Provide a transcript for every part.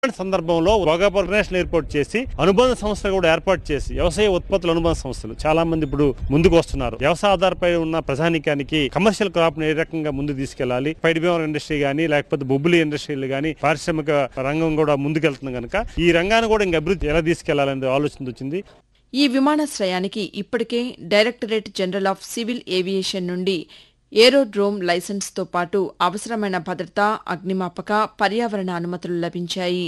ఇలాంటి సందర్భంలో Bhogapuram international airport చేసి అనుబంధ సంస్థలు కూడా ఏర్పాటు చేసి వ్యవసాయ ఉత్పత్తుల అనుబంధ సంస్థలు చాలా మంది ఇప్పుడు ముందుకు వస్తున్నారు వ్యవసాయ ఆధారపై ఉన్న ప్రజానికానికి కమర్షియల్ క్రాప్ ఏ రకంగా ముందు తీసుకెళ్లాలి పైడి బీమర్ ఇండస్ట్రీ గానీ లేకపోతే బొబ్బులి ఇండస్ట్రీలు గానీ పారిశ్రామిక రంగం కూడా ముందుకెళ్తుంది కనుక ఈ రంగాన్ని కూడా ఇంకా అభివృద్ధి ఎలా తీసుకెళ్లాలనే ఆలోచన వచ్చింది ఈ విమానాశ్రయానికి ఇప్పటికే directorate general of civil aviation నుండి ఏరోడ్రోమ్ లైసెన్స్తో పాటు అవసరమైన భద్రత అగ్నిమాపక పర్యావరణ అనుమతులు లభించాయి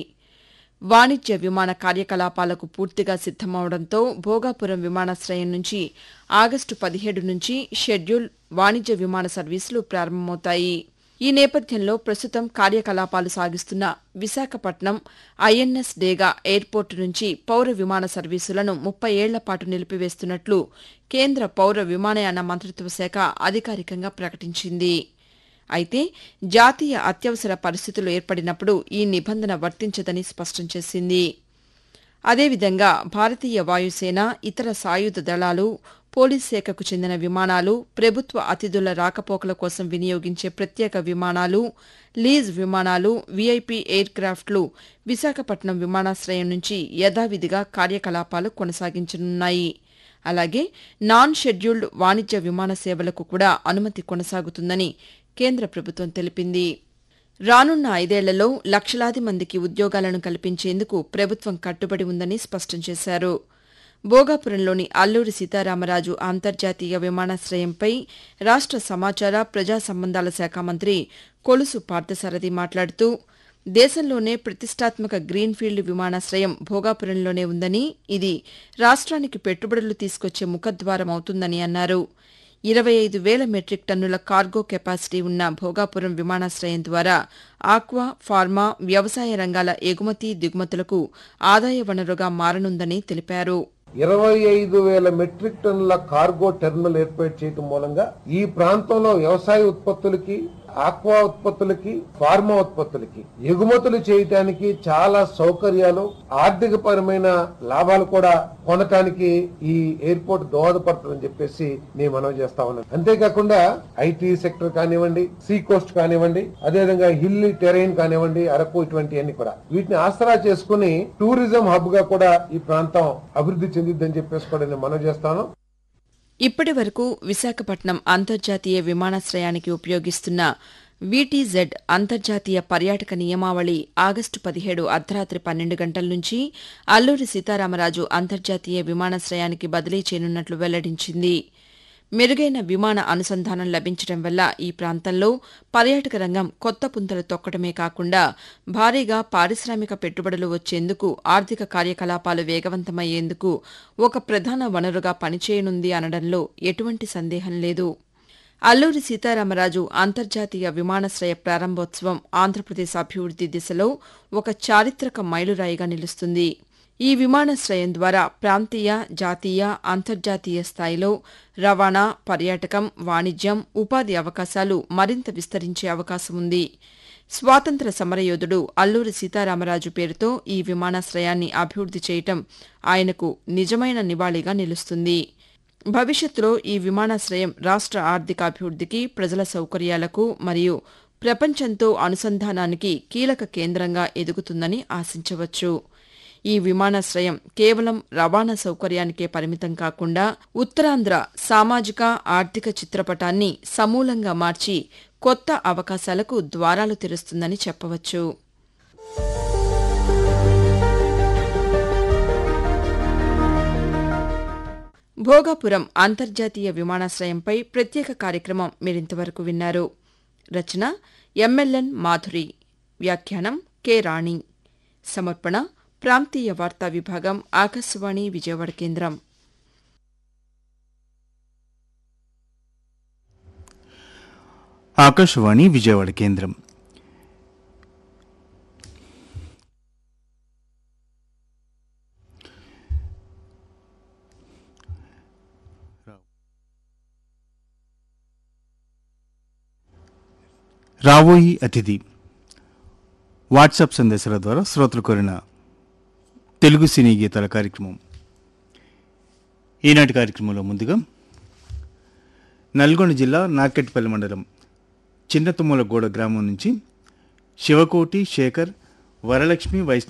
వాణిజ్య విమాన కార్యకలాపాలకు పూర్తిగా సిద్దమవడంతో భోగాపురం విమానాశ్రయం నుంచి ఆగస్టు పదిహేడు నుంచి షెడ్యూల్ వాణిజ్య విమాన సర్వీసులు ప్రారంభమవుతాయి ఈ నేపథ్యంలో ప్రస్తుతం కార్యకలాపాలు సాగిస్తున్న విశాఖపట్నం ఐఎన్ఎస్ డేగా ఎయిర్పోర్టు నుంచి పౌర విమాన సర్వీసులను ముప్పై ఏళ్ల పాటు నిలిపివేస్తున్నట్లు కేంద్ర పౌర విమానయాన మంత్రిత్వ శాఖ అధికారికంగా ప్రకటించింది అయితే జాతీయ అత్యవసర పరిస్థితులు ఏర్పడినప్పుడు ఈ నిబంధన వర్తించదని స్పష్టం చేసింది అదేవిధంగా భారతీయ వాయుసేన ఇతర సాయుధ దళాలు పోలీస్ శాఖకు చెందిన విమానాలు ప్రభుత్వ అతిథుల రాకపోకల కోసం వినియోగించే ప్రత్యేక విమానాలు లీజ్ విమానాలు వీఐపీ ఎయిర్ క్రాఫ్ట్లు విశాఖపట్నం విమానాశ్రయం నుంచి యథావిధిగా కార్యకలాపాలు కొనసాగించనున్నాయి అలాగే నాన్ షెడ్యూల్డ్ వాణిజ్య విమాన సేవలకు కూడా అనుమతి కొనసాగుతుందని కేంద్ర ప్రభుత్వం తెలిపింది రానున్న ఐదేళ్లలో లక్షలాది మందికి ఉద్యోగాలను కల్పించేందుకు ప్రభుత్వం కట్టుబడి ఉందని స్పష్టం చేశారు భోగాపురంలోని అల్లూరి సీతారామరాజు అంతర్జాతీయ విమానాశ్రయంపై రాష్ట సమాచార ప్రజా సంబంధాల శాఖ మంత్రి కొలుసు పార్థసారథి మాట్లాడుతూ దేశంలోనే ప్రతిష్టాత్మక గ్రీన్ఫీల్డ్ విమానాశ్రయం భోగాపురంలోనే ఉందని ఇది రాష్ట్రానికి పెట్టుబడులు తీసుకొచ్చే ముఖద్వారం అవుతుందని అన్నారు ఇరవై ఐదు వేల మెట్రిక్ టన్నుల కార్గో కెపాసిటీ ఉన్న భోగాపురం విమానాశ్రయం ద్వారా ఆక్వా ఫార్మా వ్యవసాయ రంగాల ఎగుమతి దిగుమతులకు ఆదాయ వనరుగా మారనుందని తెలిపారు ఇరవై ఐదు వేల మెట్రిక్ టన్నుల కార్గో టెర్మినల్ ఏర్పాటు చేయడం మూలంగా ఈ ప్రాంతంలో వ్యవసాయ ఉత్పత్తులకి ఆక్వా ఉత్పత్తులకి ఫార్మా ఉత్పత్తులకి ఎగుమతులు చేయటానికి చాలా సౌకర్యాలు ఆర్థిక పరమైన లాభాలు కూడా పొందటానికి ఈ ఎయిర్పోర్ట్ దోహదపడుతుందని చెప్పేసి నేను మనవి చేస్తా ఉన్నాను అంతేకాకుండా ఐటీ సెక్టర్ కానివ్వండి సీ కోస్ట్ కానివ్వండి అదేవిధంగా హిల్లీ టెరైన్ కానివ్వండి అరకు ఇటువంటివన్నీ కూడా వీటిని ఆసరా చేసుకుని టూరిజం హబ్ గా కూడా ఈ ప్రాంతం అభివృద్ధి చెందిద్దని చెప్పేసి కూడా నేను మనవి చేస్తాను ఇప్పటి వరకు విశాఖపట్నం అంతర్జాతీయ విమానాశ్రయానికి ఉపయోగిస్తున్న వీటీజెడ్ అంతర్జాతీయ పర్యాటక నియమావళి ఆగస్టు పదిహేడు అర్ధరాత్రి పన్నెండు గంటల నుంచి అల్లూరి సీతారామరాజు అంతర్జాతీయ విమానాశ్రయానికి బదిలీ చేయనున్నట్లు వెల్లడించింది మెరుగైన విమాన అనుసంధానం లభించడం వల్ల ఈ ప్రాంతంలో పర్యాటక రంగం కొత్త పుంతలు తొక్కడమే కాకుండా భారీగా పారిశ్రామిక పెట్టుబడులు వచ్చేందుకు ఆర్థిక కార్యకలాపాలు వేగవంతమయ్యేందుకు ఒక ప్రధాన వనరుగా పనిచేయనుంది అనడంలో ఎటువంటి సందేహం లేదు అల్లూరి సీతారామరాజు అంతర్జాతీయ విమానాశ్రయ ప్రారంభోత్సవం ఆంధ్రప్రదేశ్ అభివృద్ది దిశలో ఒక చారిత్రక మైలురాయిగా నిలుస్తుంది ఈ విమానాశ్రయం ద్వారా ప్రాంతీయ జాతీయ అంతర్జాతీయ స్థాయిలో రవాణా పర్యాటకం వాణిజ్యం ఉపాధి అవకాశాలు మరింత విస్తరించే అవకాశం ఉంది స్వాతంత్ర సమరయోధుడు అల్లూరి సీతారామరాజు పేరుతో ఈ విమానాశ్రయాన్ని అభివృద్ది చేయటం ఆయనకు నిజమైన నివాళిగా నిలుస్తుంది భవిష్యత్తులో ఈ విమానాశ్రయం రాష్ట్ర ఆర్థికాభివృద్ధికి ప్రజల సౌకర్యాలకు మరియు ప్రపంచంతో అనుసంధానానికి కీలక కేంద్రంగా ఎదుగుతుందని ఆశించవచ్చు ఈ విమానాశ్రయం కేవలం రవాణా సౌకర్యానికే పరిమితం కాకుండా ఉత్తరాంధ్ర సామాజిక ఆర్థిక చిత్రపటాన్ని సమూలంగా మార్చి కొత్త అవకాశాలకు ద్వారాలు తెరుస్తుందని చెప్పవచ్చు భోగాపురం అంతర్జాతీయ విమానాశ్రయంపై ప్రత్యేక కార్యక్రమం మీరింతవరకు విన్నారు రచన ఎంఎల్ఎన్ మాధురి వ్యాఖ్యానం కె రాణి సమర్పణ ప్రాంతీయ వార్తా విభాగం ఆకాశవాణి విజయవాడ కేంద్రం ఆకాశవాణి విజయవాడ కేంద్రం రాబోయి అతిథి వాట్సాప్ సందేశాల ద్వారా శ్రోతలు కోరిన తెలుగు సినీ గీతాల కార్యక్రమం ఈనాటి కార్యక్రమంలో ముందుగా నల్గొండ జిల్లా నాకెట్పల్లి మండలం చిన్నతుమ్మలగూడ గ్రామం నుంచి శివకోటి శేఖర్ వరలక్ష్మి వైష్ణవి